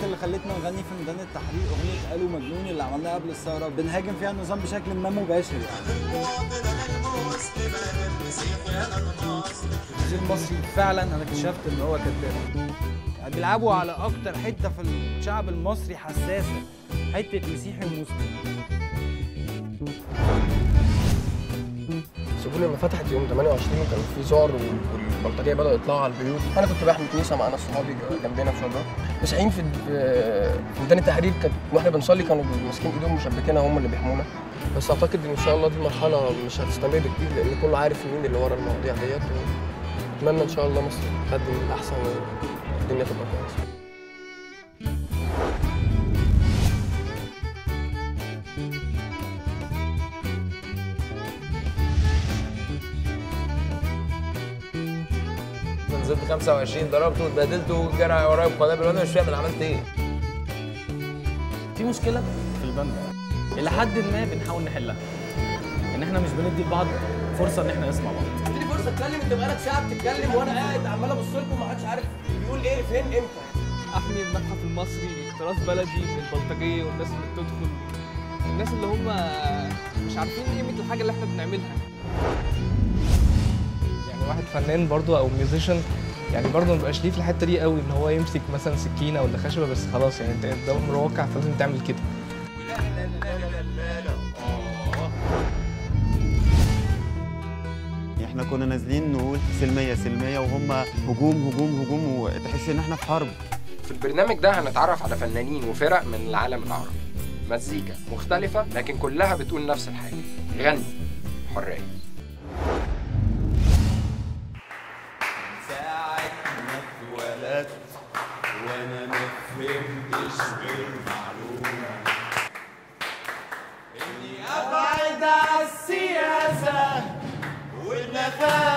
اللي خلتنا نغني في ميدان التحرير اغنيه قالوا مجنون اللي عملناها قبل الثوره بنهاجم فيها النظام بشكل ما مباشر يعني التلفزيون المصري فعلا انا اكتشفت ان هو كذاب يعني بيلعبوا على اكتر حته في الشعب المصري حساسه حته مسيحي ومسلم السجون لما فتحت يوم 28 كان في ذعر والبلطجيه بدأوا يطلعوا على البيوت انا كنت بحمي كنيسه مع ناس صحابي جنبنا في شجره مسيحيين في في ميدان التحرير كانت واحنا بنصلي كانوا ماسكين ايدهم مشبكينها هم اللي بيحمونا بس اعتقد ان شاء الله دي مرحله مش هتستمر كتير لان كله عارف مين اللي ورا المواضيع ديت اتمنى ان شاء الله مصر تقدم الاحسن والدنيا تبقى كويسه نزلت 25 ضربته واتبهدلت وجرى ورايا بقنابل وانا مش فاهم انا عملت ايه في مشكله في البند الى حد ما بنحاول نحلها ان احنا مش بندي لبعض فرصه ان احنا نسمع بعض اديني فرصه اتكلم انت بقالك ساعه بتتكلم وانا قاعد عمال ابص لكم ما حدش عارف بيقول ايه فين امتى احمي المتحف المصري تراث بلدي من البلطجيه والناس اللي بتدخل الناس اللي هم مش عارفين قيمه الحاجه اللي احنا بنعملها يعني واحد فنان برضو او ميوزيشن يعني برضه ما بيبقاش ليه في الحته دي قوي ان هو يمسك مثلا سكينه ولا خشبه بس خلاص يعني انت ده امر واقع فلازم تعمل كده احنا كنا نازلين نقول سلميه سلميه وهم هجوم هجوم هجوم وتحس ان احنا في حرب في البرنامج ده هنتعرف على فنانين وفرق من العالم العربي مزيكا مختلفة لكن كلها بتقول نفس الحاجة غني حرية ساعة ما اتولدت وانا ما فهمتش غير معلومة اني ابعد على السياسة والنفاق